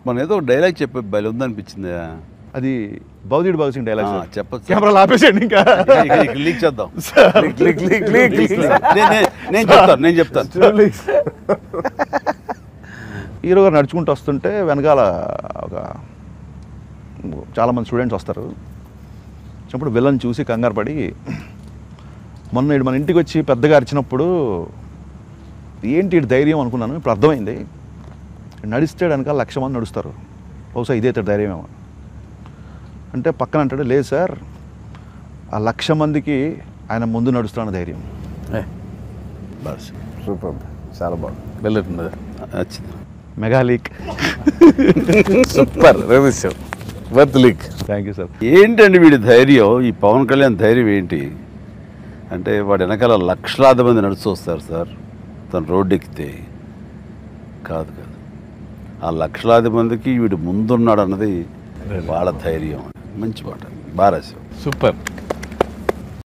మన ఏదో ఒక డైలాగ్ చెప్పే బలి ఉందనిపించింది అది బౌద్ధుడు భగత్ సింగ్ డైలాగ్ ఆ, సార్ చెప్పొచ్చు కెమెరాలు ఆపేసేయండి ఇంకా లీక్ చేద్దాం click click click click click నేను- నేను- నేను చెప్తాను నేను చెప్తాను హీరో గారు నడుచుకుంటూ వస్తుంటే వెనకాల ఒక చాలామంది స్టూడెంట్స్ వస్తారు అప్పుడు విలన్ చూసి కంగారు పడి మొన్న ఈడు మన ఇంటికి వచ్చి పెద్దగా అరిచినప్పుడు ఏంటి ఈడు ధైర్యం అనుకున్నాను ఇప్పుడు అర్థమైంది నడిస్తే వెనకాల లక్ష మంది నడుస్తారు బహుశా ఇదే ఇతడు ధైర్యమేమో అంటే పక్కన అంటాడు లేదు సార్ ఆ లక్ష మందికి ఆయన ముందు నడుస్తున్న ధైర్యం బస్ సూపర్ చాలా బాగుంది వెళ్ళుతున్నది నచ్చింది మెగా లీక్ సూపర్ రవిశ్యం worth leak thank you sir ఏంటండి వీడి ధైర్యం ఈ పవన్ కళ్యాణ్ ధైర్యం ఏంటి అంటే వాడి వెనకాల లక్షలాది మంది నడుస్తూ వస్తారు సార్ తను రోడ్డు ఎక్కితే కాదు కాదు ఆ లక్షలాది మందికి వీడు ముందున్నాడు అన్నది వాళ్ళ ధైర్యం మంచి మాట బాగా రాశావు సూపర్